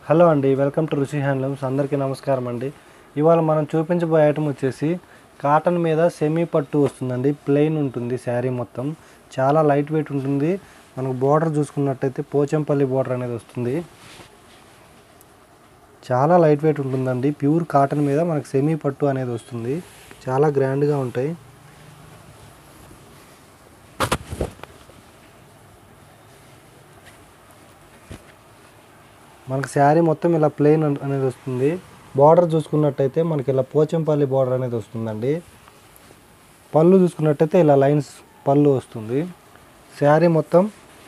hello అండి welcome to రుచి handlooms అందరికీ నమస్కారం అండి ఇవాళ మనం చూపించబోయే ఐటమ్ వచ్చేసి కాటన్ మీద సెమీ పట్టు వస్తుందండి ప్లెయిన్ ఉంటుంది శారీ మొత్తం చాలా లైట్ వెయిట్ ఉంటుంది మనకు బోర్డర్ చూసుకున్నట్టయితే పోచంపల్లి బోర్డర్ అనేది వస్తుంది చాలా లైట్ వెయిట్ ఉంటుందండి ప్యూర్ కాటన్ మీద మనకు సెమీ పట్టు అనేది వస్తుంది చాలా గ్రాండ్గా ఉంటాయి మనకు శారీ మొత్తం ఇలా ప్లెయిన్ అనేది వస్తుంది బార్డర్ చూసుకున్నట్టయితే మనకి ఇలా పోచంపల్లి బార్డర్ అనేది వస్తుందండి పళ్ళు చూసుకున్నట్టయితే ఇలా లైన్స్ పళ్ళు వస్తుంది శారీ మొత్తం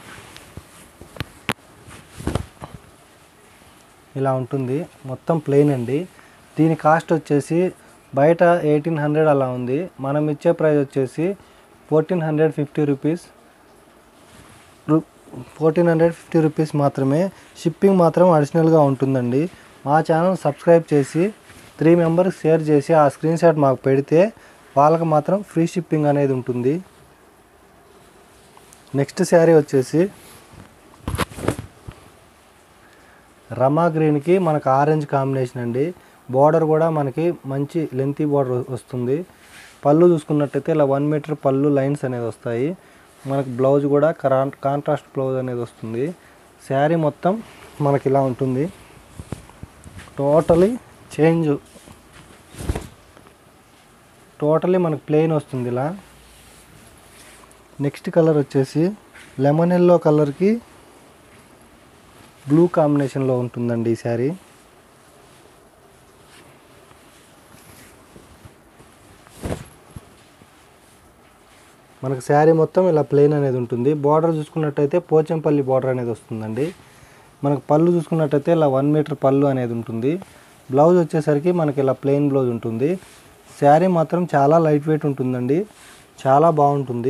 ఇలా ఉంటుంది మొత్తం ప్లెయిన్ అండి దీని కాస్ట్ వచ్చేసి బయట ఎయిటీన్ హండ్రెడ్ అలా ఉంది మనం ఇచ్చే ప్రైస్ వచ్చేసి ఫోర్టీన్ హండ్రెడ్ ఫిఫ్టీ రూపీస్ రూ ఫోర్టీన్ హండ్రెడ్ ఫిఫ్టీ రూపీస్ మాత్రమే షిప్పింగ్ మాత్రం అడిషనల్గా ఉంటుందండి మా ఛానల్ సబ్స్క్రైబ్ చేసి త్రీ మెంబర్స్ షేర్ చేసి ఆ స్క్రీన్ షాట్ మాకు పెడితే వాళ్ళకి మాత్రం ఫ్రీ షిప్పింగ్ అనేది ఉంటుంది నెక్స్ట్ శారీ వచ్చేసి రమా గ్రీన్కి మనకు ఆరెంజ్ కాంబినేషన్ అండి బార్డర్ కూడా మనకి మంచి లెంతీ బార్డర్ వస్తుంది పళ్ళు చూసుకున్నట్టయితే ఇలా వన్ మీటర్ పళ్ళు లైన్స్ అనేది వస్తాయి మనకు బ్లౌజ్ కూడా కరాన్ కాంట్రాస్ట్ బ్లౌజ్ అనేది వస్తుంది శారీ మొత్తం మనకి ఇలా ఉంటుంది టోటలీ చేంజ్ టోటలీ మనకు ప్లెయిన్ వస్తుంది ఇలా నెక్స్ట్ కలర్ వచ్చేసి లెమన్ ఎల్లో కలర్కి బ్లూ కాంబినేషన్లో ఉంటుందండి ఈ శారీ మనకు శారీ మొత్తం ఇలా ప్లెయిన్ అనేది ఉంటుంది బార్డర్ చూసుకున్నట్టయితే పోచంపల్లి బార్డర్ అనేది వస్తుందండి మనకు పళ్ళు చూసుకున్నట్టయితే ఇలా వన్ మీటర్ పళ్ళు అనేది ఉంటుంది బ్లౌజ్ వచ్చేసరికి మనకి ఇలా ప్లెయిన్ బ్లౌజ్ ఉంటుంది శారీ మాత్రం చాలా లైట్ వెయిట్ ఉంటుందండి చాలా బాగుంటుంది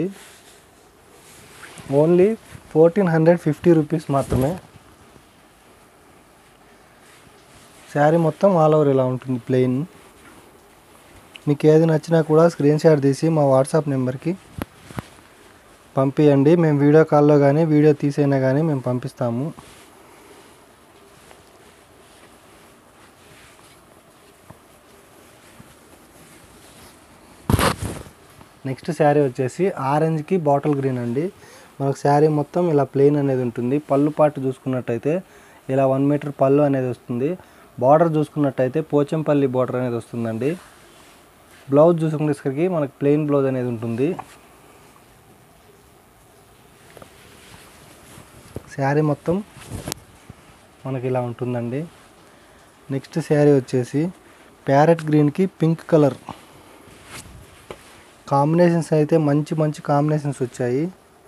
only fourteen hundred fifty rupees మాత్రమే శారీ మొత్తం ఆల్ ఓవర్ ఇలా ఉంటుంది ప్లెయిన్ మీకు ఏది నచ్చినా కూడా స్క్రీన్ షాట్ తీసి మా వాట్సాప్ నెంబర్కి పంపించండి మేము వీడియో కాల్లో కానీ వీడియో తీసైనా కానీ మేము పంపిస్తాము నెక్స్ట్ శారీ వచ్చేసి ఆరెంజ్కి బాటిల్ గ్రీన్ అండి మనకు శారీ మొత్తం ఇలా ప్లెయిన్ అనేది ఉంటుంది పళ్ళు పాటు చూసుకున్నట్టయితే ఇలా వన్ మీటర్ పళ్ళు అనేది వస్తుంది బార్డర్ చూసుకున్నట్టయితే పోచంపల్లి బార్డర్ అనేది వస్తుందండి బ్లౌజ్ చూసుకునేసరికి మనకు ప్లెయిన్ బ్లౌజ్ అనేది ఉంటుంది శారీ మొత్తం మనకి ఇలా ఉంటుందండి నెక్స్ట్ శారీ వచ్చేసి ప్యారెట్ గ్రీన్కి పింక్ కలర్ కాంబినేషన్స్ అయితే మంచి మంచి కాంబినేషన్స్ వచ్చాయి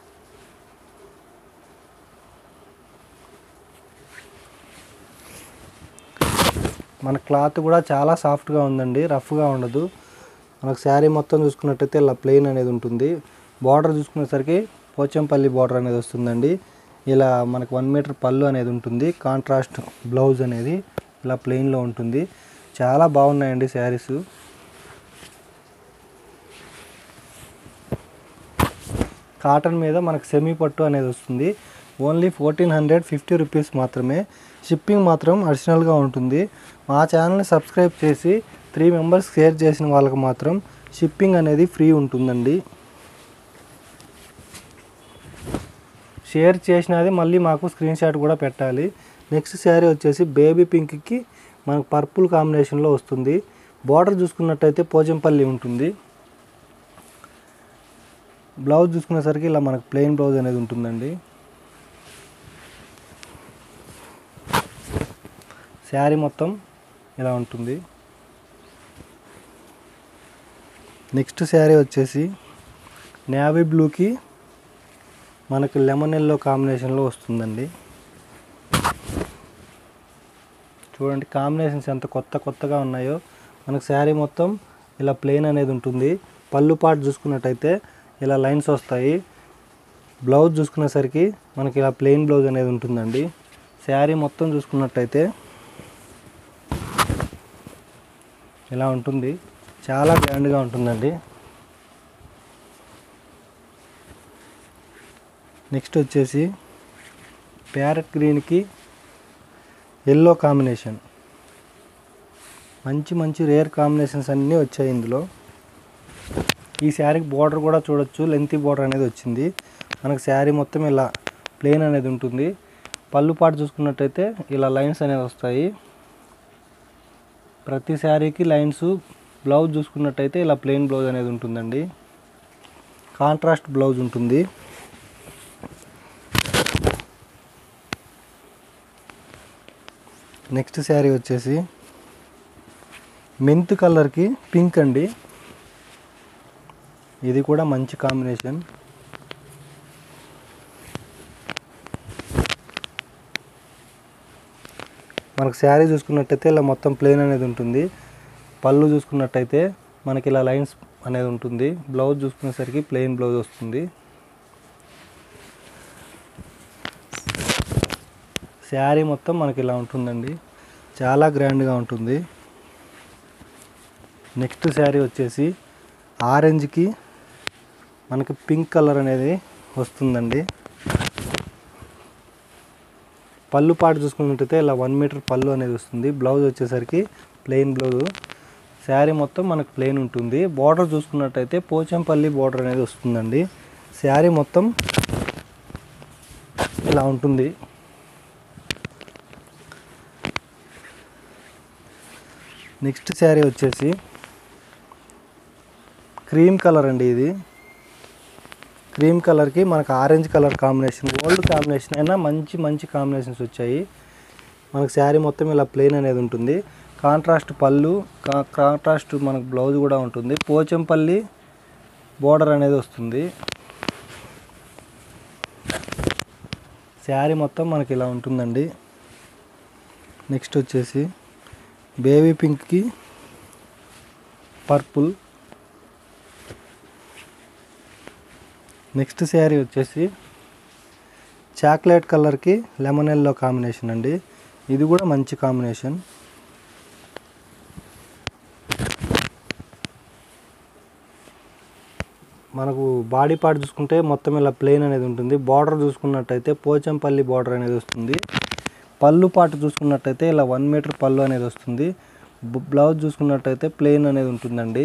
మన క్లాత్ కూడా చాలా సాఫ్ట్గా ఉందండి రఫ్గా ఉండదు మనకు శారీ మొత్తం చూసుకున్నట్టయితే ఇలా ప్లెయిన్ అనేది ఉంటుంది బార్డర్ చూసుకునేసరికి పోచంపల్లి బార్డర్ అనేది వస్తుందండి ఇలా మనకు వన్ మీటర్ పళ్ళు అనేది ఉంటుంది కాంట్రాస్ట్ బ్లౌజ్ అనేది ఇలా ప్లెయిన్లో ఉంటుంది చాలా బాగున్నాయండి శారీస్ కాటన్ మీద మనకు సెమీ పట్టు అనేది వస్తుంది only fourteen hundred fifty rupees మాత్రమే షిప్పింగ్ మాత్రం అడిషనల్గా ఉంటుంది మా ఛానల్ని సబ్స్క్రైబ్ చేసి త్రీ మెంబర్స్ షేర్ చేసిన వాళ్ళకి మాత్రం షిప్పింగ్ అనేది ఫ్రీ ఉంటుందండి షేర్ చేసినది మళ్ళీ మాకు స్క్రీన్ షాట్ కూడా పెట్టాలి నెక్స్ట్ శారీ వచ్చేసి బేబీ పింక్కి మనకు పర్పుల్ కాంబినేషన్లో వస్తుంది బార్డర్ చూసుకున్నట్టయితే పోచంపల్లి ఉంటుంది బ్లౌజ్ చూసుకునేసరికి ఇలా మనకు ప్లెయిన్ బ్లౌజ్ అనేది ఉంటుందండి శారీ మొత్తం ఇలా ఉంటుంది నెక్స్ట్ శారీ వచ్చేసి నేవీ బ్లూకి మనకు లెమన్ ఎల్లో కాంబినేషన్లో వస్తుందండి చూడండి కాంబినేషన్స్ ఎంత కొత్త కొత్తగా ఉన్నాయో మనకు శారీ మొత్తం ఇలా ప్లెయిన్ అనేది ఉంటుంది పళ్ళు పాటు చూసుకున్నట్టయితే ఇలా లైన్స్ వస్తాయి బ్లౌజ్ చూసుకునేసరికి మనకి ఇలా ప్లెయిన్ బ్లౌజ్ అనేది ఉంటుందండి శారీ మొత్తం చూసుకున్నట్టయితే ఇలా ఉంటుంది చాలా గ్రాండ్గా ఉంటుందండి నెక్స్ట్ వచ్చేసి ప్యారెట్ గ్రీన్కి ఎల్లో కాంబినేషన్ మంచి మంచి రేర్ కాంబినేషన్స్ అన్నీ వచ్చాయి ఇందులో ఈ శారీకి బార్డర్ కూడా చూడొచ్చు లెంతీ బార్డర్ అనేది వచ్చింది మనకు శారీ మొత్తం ఇలా ప్లెయిన్ అనేది ఉంటుంది పళ్ళు పాటు చూసుకున్నట్టయితే ఇలా లైన్స్ అనేవి వస్తాయి ప్రతి శారీకి లైన్స్ బ్లౌజ్ చూసుకున్నట్టయితే ఇలా ప్లెయిన్ బ్లౌజ్ అనేది ఉంటుందండి కాంట్రాస్ట్ బ్లౌజ్ ఉంటుంది నెక్స్ట్ శారీ వచ్చేసి మెంత్ కలర్కి పింక్ అండి ఇది కూడా మంచి కాంబినేషన్ మనకు శారీ చూసుకున్నట్టయితే ఇలా మొత్తం ప్లెయిన్ అనేది ఉంటుంది పళ్ళు చూసుకున్నట్టయితే మనకి ఇలా లైన్స్ అనేది ఉంటుంది బ్లౌజ్ చూసుకునేసరికి ప్లెయిన్ బ్లౌజ్ వస్తుంది శారీ మొత్తం మనకి ఇలా ఉంటుందండి చాలా గ్రాండ్గా ఉంటుంది నెక్స్ట్ శారీ వచ్చేసి ఆరెంజ్కి మనకి పింక్ కలర్ అనేది వస్తుందండి పళ్ళు పాటు చూసుకున్నట్టయితే ఇలా వన్ మీటర్ పళ్ళు అనేది వస్తుంది బ్లౌజ్ వచ్చేసరికి ప్లెయిన్ బ్లౌజ్ శారీ మొత్తం మనకు ప్లెయిన్ ఉంటుంది బార్డర్ చూసుకున్నట్టయితే పోచంపల్లి బార్డర్ అనేది వస్తుందండి శారీ మొత్తం ఇలా ఉంటుంది నెక్స్ట్ శారీ వచ్చేసి క్రీమ్ కలర్ అండి ఇది క్రీమ్ కలర్కి మనకు orange colour combination gold combination అయినా మంచి మంచి కాంబినేషన్స్ వచ్చాయి మనకు శారీ మొత్తం ఇలా ప్లెయిన్ అనేది ఉంటుంది కాంట్రాస్ట్ పళ్ళు కా కాంట్రాస్ట్ మనకు బ్లౌజ్ కూడా ఉంటుంది పోచంపల్లి బోర్డర్ అనేది వస్తుంది శారీ మొత్తం మనకి ఇలా ఉంటుందండి నెక్స్ట్ వచ్చేసి బేబీ పింక్కి పర్పుల్ నెక్స్ట్ శారీ వచ్చేసి చాక్లెట్ కలర్కి లెమన్ ఎల్లో కాంబినేషన్ అండి ఇది కూడా మంచి కాంబినేషన్ మనకు బాడీ పార్ట్ చూసుకుంటే మొత్తం ఇలా ప్లెయిన్ అనేది ఉంటుంది బార్డర్ చూసుకున్నట్టయితే పోచంపల్లి బార్డర్ అనేది వస్తుంది పళ్ళు పాటు చూసుకున్నట్టయితే ఇలా వన్ మీటర్ పళ్ళు అనేది వస్తుంది బ్- బ్లౌజ్ చూసుకున్నట్టయితే ప్లెయిన్ అనేది ఉంటుందండి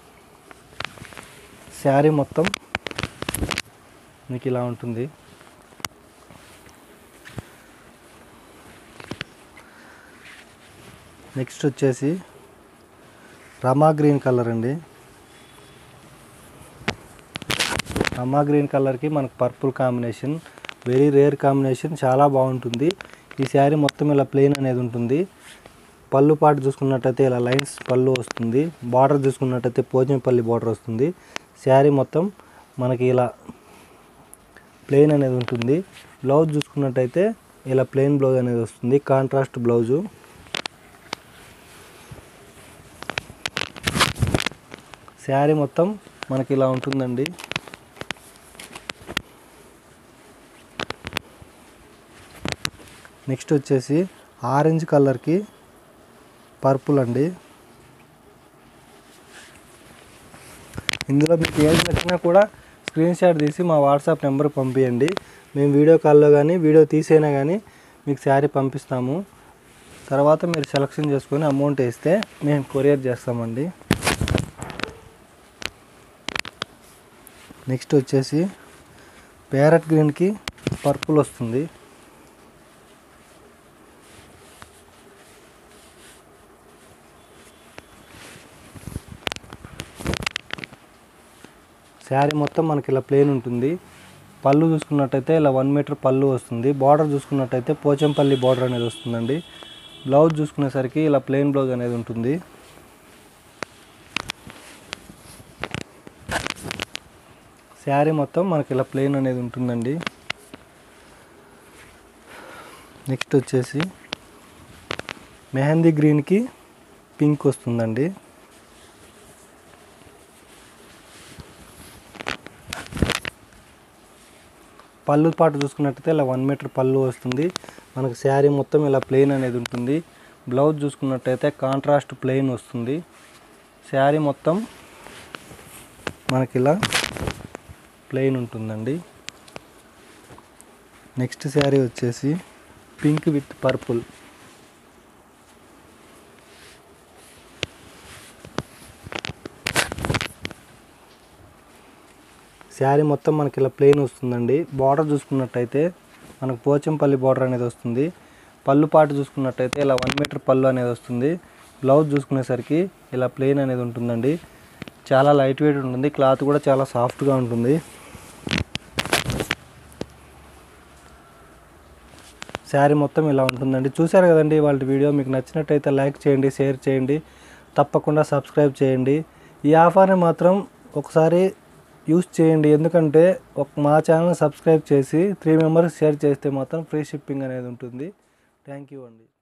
శారీ మొత్తం మీకు ఇలా ఉంటుంది నెక్స్ట్ వచ్చేసి రమా గ్రీన్ కలర్ అండి రమా గ్రీన్ కలర్కి మనకు purple combination very rare combination చాలా బాగుంటుంది ఈ శారీ మొత్తం ఇలా ప్లెయిన్ అనేది ఉంటుంది పళ్ళు పాటు చూసుకున్నట్టయితే ఇలా లైన్స్ పళ్ళు వస్తుంది బార్డర్ చూసుకున్నట్టయితే పోచంపల్లి బార్డర్ వస్తుంది శారీ మొత్తం మనకి ఇలా ప్లెయిన్ అనేది ఉంటుంది బ్లౌజ్ చూసుకున్నట్టయితే ఇలా ప్లెయిన్ బ్లౌజ్ అనేది వస్తుంది కాంట్రాస్ట్ బ్లౌజు శారీ మొత్తం మనకి ఇలా ఉంటుందండి నెక్స్ట్ వచ్చేసి ఆరెంజ్ కలర్కి పర్పుల్ అండి ఇందులో మీకు ఏది నచ్చినా కూడా స్క్రీన్ షాట్ తీసి మా వాట్సాప్ నెంబర్ పంపించండి మేము వీడియో కాల్లో కానీ వీడియో తీసైనా కానీ మీకు శారీ పంపిస్తాము తర్వాత మీరు సెలెక్షన్ చేసుకొని అమౌంట్ వేస్తే మేము కొరియర్ చేస్తామండి నెక్స్ట్ వచ్చేసి ప్యారెట్ గ్రీన్కి పర్పుల్ వస్తుంది శారీ మొత్తం మనకి ఇలా ప్లేన్ ఉంటుంది పళ్ళు చూసుకున్నట్టయితే ఇలా వన్ మీటర్ పళ్ళు వస్తుంది బార్డర్ చూసుకున్నట్టయితే పోచంపల్లి బార్డర్ అనేది వస్తుందండి బ్లౌజ్ చూసుకునేసరికి ఇలా ప్లెయిన్ బ్లౌజ్ అనేది ఉంటుంది శారీ మొత్తం మనకి ఇలా ప్లెయిన్ అనేది ఉంటుందండి నెక్స్ట్ వచ్చేసి మెహందీ గ్రీన్కి పింక్ వస్తుందండి పళ్ళు పాటు చూసుకున్నట్టయితే ఇలా వన్ మీటర్ పళ్ళు వస్తుంది మనకు శారీ మొత్తం ఇలా ప్లెయిన్ అనేది ఉంటుంది బ్లౌజ్ చూసుకున్నట్టయితే కాంట్రాస్ట్ ప్లెయిన్ వస్తుంది శారీ మొత్తం మనకి ఇలా ప్లెయిన్ ఉంటుందండి నెక్స్ట్ శారీ వచ్చేసి పింక్ విత్ పర్పుల్ శారీ మొత్తం మనకి ఇలా ప్లెయిన్ వస్తుందండి బార్డర్ చూసుకున్నట్టయితే మనకు పోచంపల్లి బార్డర్ అనేది వస్తుంది పళ్ళు పాటు చూసుకున్నట్టయితే ఇలా వన్ మీటర్ పళ్ళు అనేది వస్తుంది బ్లౌజ్ చూసుకునేసరికి ఇలా ప్లెయిన్ అనేది ఉంటుందండి చాలా లైట్ వెయిట్ ఉంటుంది క్లాత్ కూడా చాలా సాఫ్ట్గా ఉంటుంది శారీ మొత్తం ఇలా ఉంటుందండి చూశారు కదండి వాళ్ళ వీడియో మీకు నచ్చినట్టయితే లైక్ చేయండి షేర్ చేయండి తప్పకుండా సబ్స్క్రైబ్ చేయండి ఈ ఆఫర్ని మాత్రం ఒకసారి యూస్ చేయండి ఎందుకంటే ఒక మా ఛానల్ సబ్స్క్రైబ్ చేసి త్రీ మెంబర్స్ షేర్ చేస్తే మాత్రం ఫ్రీ షిప్పింగ్ అనేది ఉంటుంది థ్యాంక్ యూ అండి